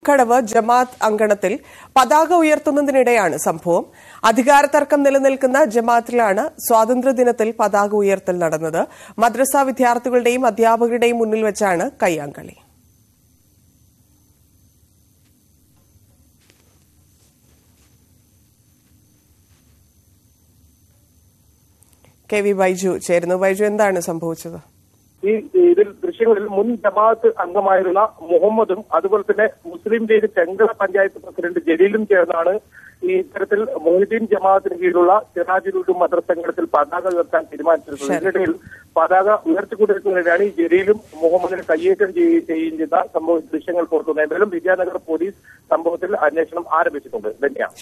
മുക്കടവ് ജമാഅത്ത് അങ്കണത്തിൽ പതാക ഉയർത്തുന്നതിനിടെയാണ് സംഭവം അധികാര തർക്കം നിലനിൽക്കുന്ന ജമാഅത്തിലാണ് സ്വാതന്ത്ര്യദിനത്തിൽ പതാക ഉയർത്തൽ നടന്നത് മദ്രസ വിദ്യാർത്ഥികളുടെയും അധ്യാപകരുടെയും മുന്നിൽ വെച്ചാണ് കയ്യാങ്കളി കെ വി ബൈജു ചേരുന്നു ബൈജു എന്താണ് സംഭവിച്ചത് ഈ ഇതിൽ ദൃശ്യങ്ങളിൽ മുൻ ജമാഅത്ത് അംഗമായിരുന്ന മുഹമ്മദും അതുപോലെ തന്നെ മുസ്ലിം ലീഗ് ചെങ്കട പഞ്ചായത്ത് പ്രസിഡന്റ് ജലീലും ചേർന്നാണ് ഈ ഇത്തരത്തിൽ മൊഹിദ്ദീൻ ജമാഅത്തിന് കീഴിലുള്ള സിറാജുലും മദ്രസംഘടത്തിൽ പതാക ഉയർത്താൻ തീരുമാനിച്ചിരുന്നത് ഇതിനിടയിൽ പതാക ഉയർത്തിക്കൊണ്ടിരിക്കുന്നതിനിടെയാണ് ഈ ജലീലും മുഹമ്മദിനെ കയ്യേറ്റം ചെയ്യുകയും ചെയ്യുന്ന സംഭവ ദൃശ്യങ്ങൾ പുറത്തുവന്നത് എന്തായാലും വിദ്യാനഗർ പോലീസ് സംഭവത്തിൽ അന്വേഷണം ആരംഭിച്ചിട്ടുണ്ട് ധന്യ